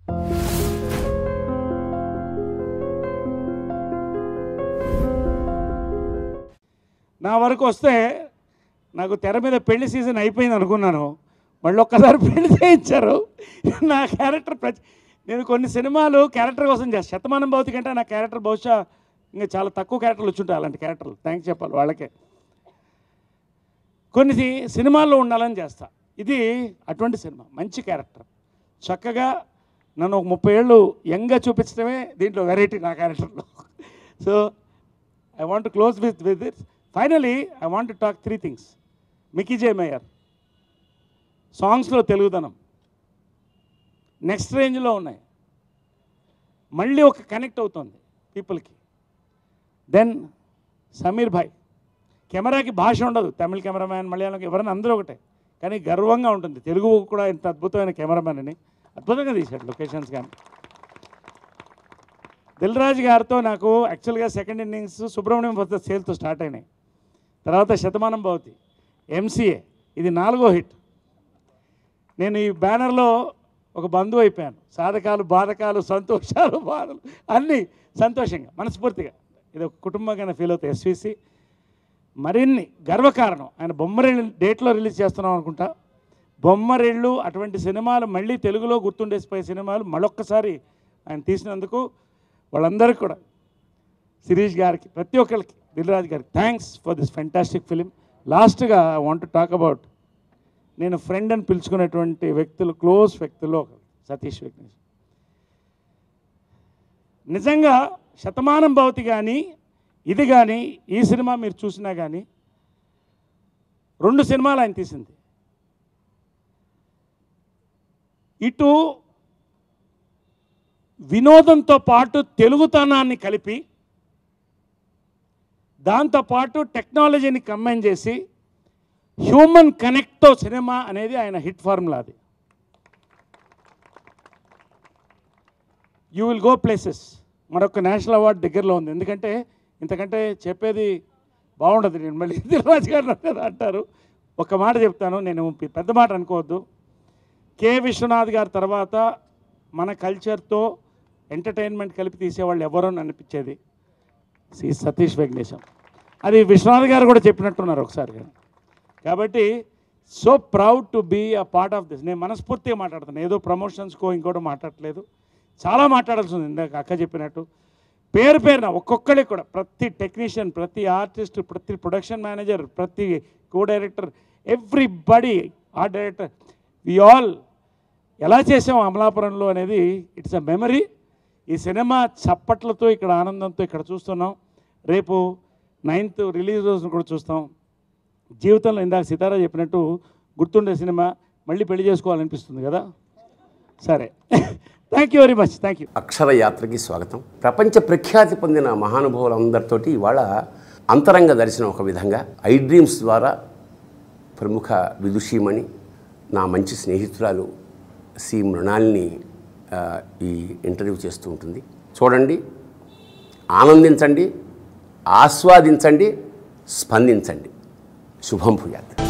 నా వరకు వస్తే నాకు తెర మీద పెళ్లి సీజన్ అయిపోయింది అనుకున్నాను మళ్ళీ ఒక్కసారి పెళ్లి చేయించారు నా క్యారెక్టర్ ప్రతి నేను కొన్ని సినిమాలు క్యారెక్టర్ కోసం చేస్తాను శతమానం భౌతి కంటే నా క్యారెక్టర్ బహుశా ఇంకా చాలా తక్కువ క్యారెక్టర్లు వచ్చుంటాయి అలాంటి క్యారెక్టర్లు థ్యాంక్స్ చెప్పాలి వాళ్ళకే కొన్ని సి- సినిమాల్లో ఉండాలని చేస్తా ఇది అటువంటి సినిమా మంచి క్యారెక్టర్ చక్కగా నన్ను ఒక ముప్పై ఏళ్ళు యంగ్గా చూపించడమే దీంట్లో వెరైటీ నా క్యారెక్టర్లో so I want close with with it finally I want talk three things Mickey J Meyer సాంగ్స్లో తెలుగుదనం నెక్స్ట్ రేంజ్లో ఉన్నాయి మళ్ళీ ఒక కనెక్ట్ అవుతుంది పీపుల్కి దెన్ సమీర్ భాయ్ కెమెరాకి భాష ఉండదు తమిళ కెమెరామ్యాన్ మలయాళం ఎవరైనా అందరూ ఒకటే కానీ గర్వంగా ఉంటుంది తెలుగు కూడా ఇంత అద్భుతమైన కెమెరామ్యాన్ అని అద్భుతంగా తీశాడు లొకేషన్స్ కానీ దిల్ రాజు గారితో నాకు యాక్చువల్గా సెకండ్ ఇన్నింగ్స్ సుబ్రహ్మణ్యం వద్ద సేల్తో స్టార్ట్ అయినాయి తర్వాత శతమానం భవతి ఎంసీఏ ఇది నాలుగో హిట్ నేను ఈ బ్యానర్లో ఒక బంధువు అయిపోయాను సాధకాలు బాధకాలు సంతోషాలు బాధలు అన్నీ సంతోషంగా మనస్ఫూర్తిగా ఇది ఒక కుటుంబంగా ఫీల్ అవుతాయి ఎస్విసి మరిన్ని గర్వకారణం ఆయన బొమ్మరిళ్ళు డేట్లో రిలీజ్ చేస్తున్నాం అనుకుంటా బొమ్మరిళ్ళు అటువంటి సినిమాలు మళ్ళీ తెలుగులో గుర్తుండేసిపోయే సినిమాలు మళ్ళొక్కసారి ఆయన తీసినందుకు వాళ్ళందరికీ కూడా శిరీష్ గారికి ప్రతి ఒక్కరికి దిల్రాజ్ గారికి thanks for this fantastic film లాస్ట్గా I want to talk about నేను ఫ్రెండ్ అని పిలుచుకునేటువంటి వ్యక్తులు క్లోజ్ వ్యక్తుల్లో ఒకరు సతీష్ విఘ్నేష్ నిజంగా శతమానం భవతి కానీ ఇది కానీ ఈ సినిమా మీరు చూసినా కానీ రెండు సినిమాలు ఆయన తీసింది ఇటు వినోదంతో పాటు తెలుగుతనాన్ని కలిపి దాంతోపాటు టెక్నాలజీని కంబైన్ చేసి హ్యూమన్ కనెక్ట్తో సినిమా అనేది ఆయన హిట్ ఫార్ములా అది యూ విల్ గో ప్లేసెస్ మరొక నేషనల్ అవార్డు దగ్గరలో ఉంది ఎందుకంటే ఇంతకంటే చెప్పేది బాగుండదు నేను మళ్ళీ దిల్రాజు గారు నన్ను అంటారు ఒక మాట చెప్తాను నేను పెద్ద మాట అనుకోవద్దు కె విశ్వనాథ్ గారి తర్వాత మన కల్చర్తో ఎంటర్టైన్మెంట్ కలిపి తీసేవాళ్ళు ఎవరో అని అనిపించేది సి సతీష్ వెంకటేశం అది విశ్వనాథ్ గారు కూడా చెప్పినట్టున్నారు ఒకసారి కానీ కాబట్టి so proud to be a part of this నేను మనస్ఫూర్తిగా మాట్లాడుతాను ఏదో ప్రమోషన్స్కో ఇంకోటి మాట్లాడట్లేదు చాలా మాట్లాడాల్సి ఉంది ఇందాక అక్క చెప్పినట్టు పేరు పేరున ఒక్కొక్కరికి కూడా ప్రతి టెక్నీషియన్ ప్రతి ఆర్టిస్ట్ ప్రతి ప్రొడక్షన్ మేనేజర్ ప్రతి co director everybody art director we all ఎలా చేసాం అమలాపురంలో అనేది ఇట్స్ అ మెమరీ ఈ సినిమా చప్పట్లతో ఇక్కడ ఆనందంతో ఇక్కడ చూస్తున్నాం రేపు నైన్త్ రిలీజ్ రోజున కూడా చూస్తాం జీవితంలో ఇందాక సితారా చెప్పినట్టు గుర్తుండే సినిమా మళ్ళీ పెళ్లి చేసుకోవాలనిపిస్తుంది కదా సరే thank you very much thank you అక్షర యాత్రకి స్వాగతం ప్రపంచ ప్రఖ్యాతి పొందిన మహానుభావులందరితోటి ఇవాళ అంతరంగ దర్శనం ఒక విధంగా ఐ డ్రీమ్స్ ద్వారా ప్రముఖ విదుషీమణి నా మంచి స్నేహితురాలు సి మృణాల్ని ఆ, ఈ ఇంటర్వ్యూ చేస్తూ ఉంటుంది చూడండి ఆనందించండి ఆస్వాదించండి స్పందించండి శుభం భూయాత్